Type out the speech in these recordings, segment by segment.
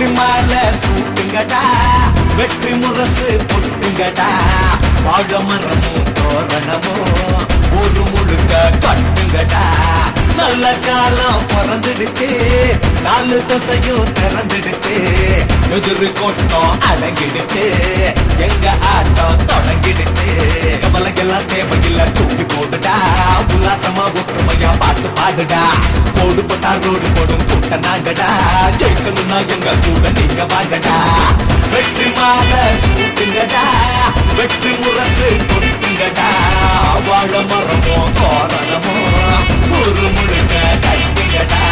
வெற்றி மாலை சூட்டுங்கடா வெற்றி முரசு பொட்டுங்கடா வாழ மரமும் தோரணமும் ஒரு முழுக்க கட்டுங்கடா நல்ல காலம் பிறந்துடுச்சு நாலு தசையும் திறந்துடுச்சு எதிரி கொட்டம் அடங்கிடுச்சு எங்க ஆட்டம் தொடங்கிடுச்சு கவலைக்கெல்லாம் தேவையில்ல தூக்கி போடுடா உல்லாசமா ஒற்றுமையா பாட்டு பாடுடா போடு போட்டா ரோடு போடும் கூட்ட நாங்கடா ஜெயிக்கணும்னா எங்க கூட நீங்க வாங்கடா வெற்றி மாலை சூட்டுங்கடா வெற்றி முரசு கொட்டுங்கடா வாழ மரமோ கோரணமோ ஒரு முழுக்க கட்டுங்கடா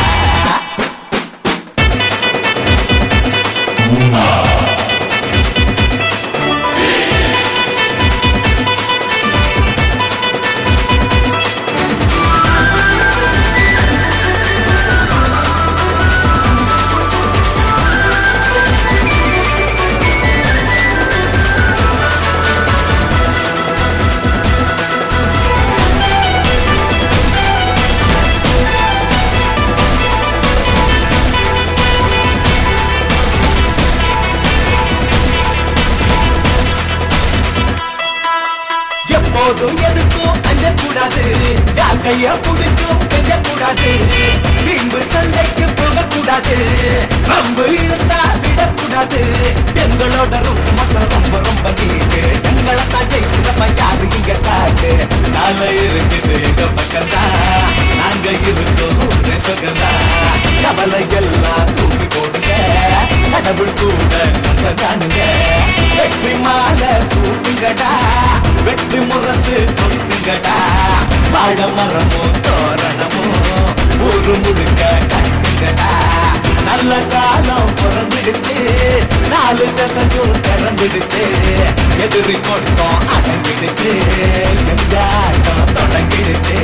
எப்போதும் எதுக்கும் அஞ்சக்கூடாது யார் கைய புடிச்சும் கெஞ்சக்கூடாது பின்பு சண்டைக்கு போகக்கூடாது ரொம்ப இழுத்தா விடக்கூடாது எங்களோட ரூட் மட்டும் ரொம்ப ரொம்ப நீட்டு எங்களை தான் ஜெயிக்கிறப்ப யாரு இங்க காட்டு கால இருக்குது எங்க பக்கம்தான் நாங்க இருக்கோம் ரசகந்தா கவலை எல்லாம் தூக்கி போடுங்க கடவுள் கூட நம்ம தானுங்க வெற்றி மாலை சூட்டுங்கடா வெற்றி முரசு கொட்டுங்கடா வாழ மரமோ தோரணமோ ஒரு முழுக்க கட்டுங்கடா நல்ல காலம் பிறந்துடுச்சு நாலு தசையும் திறந்துடுச்சு எதிரி கொட்டம் அடங்கிடுச்சு எங்க ஆட்டம் தொடங்கிடுச்சு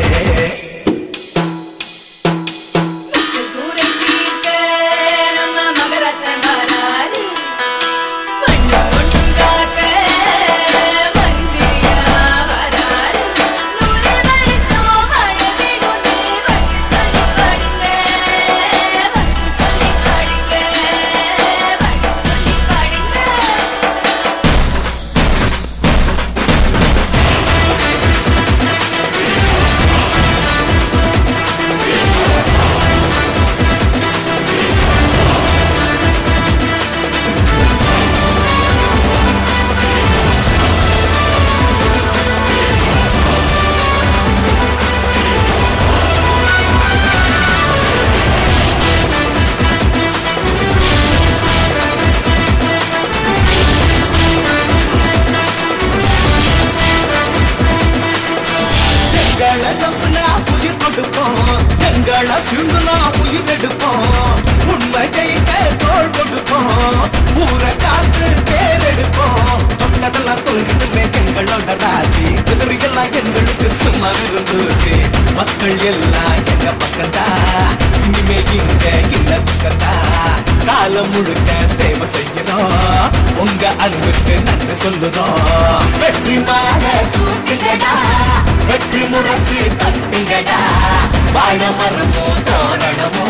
தூரை தீர்க்க நம்ம மகரசமானாரு. மண்ணு ஒன்றாக்க மந்திரியா வராரு. நூறு வருஷம் மழை விழுந்து வந்து சொல்லி பாடுங்க. வந்து சொல்லி பாடுங்க. வந்து சொல்லி பாடுங்க. எங்களை நம்பினா உயிர் கொடுப்போம் எங்களை சிந்துனா உயிர் எடுப்போம் உண்மை ஜெயிக்க தோல் கொடுப்போம் ஊரை காத்து பேர் எடுப்போம் தொட்டதெல்லாம் தொல்கிட்டுமே எங்களோட ராசி குதிரையெல்லாம் எங்களுக்கு சும்மா விருந்தூசி மக்கள் எல்லாம் எங்க பக்கத்தா இனிமே இங்க இல்ல துக்கத்தா காலம் முழுக்க சேவை செய்யறோம் உங்க அன்புக்கு நன்றி சொல்லுறோம் வெற்றி மாலை சூட்டுங்கடா வெற்றி முரசு தட்டுங்கடா வாழ மரமோ தோரணமோ